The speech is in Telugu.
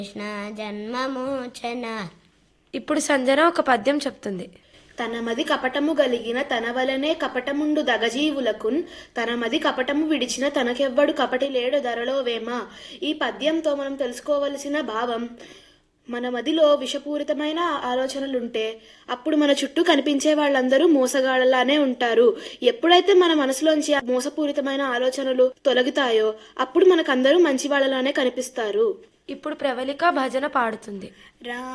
కృష్ణ జన్మమోచన ఇప్పుడు సంజన ఒక పద్యం చెప్తుంది తన మది కపటము గలిగిన తన వలనే కపటముండు దగజీవులకున్ తన మది కపటము విడిచిన తనకెవ్వడు కపటి లేడు ధరలో వేమ ఈ పద్యంతో మనం తెలుసుకోవలసిన భావం మన మదిలో విషపూరితమైన ఆలోచనలుంటే అప్పుడు మన చుట్టూ కనిపించే వాళ్ళందరూ మోసగాళ్ళలానే ఉంటారు ఎప్పుడైతే మన మనసులోంచి ఆ మోసపూరితమైన ఆలోచనలు తొలగుతాయో అప్పుడు మనకందరూ మంచి వాళ్ళలానే కనిపిస్తారు ఇప్పుడు ప్రవళిక భజన పాడుతుంది రా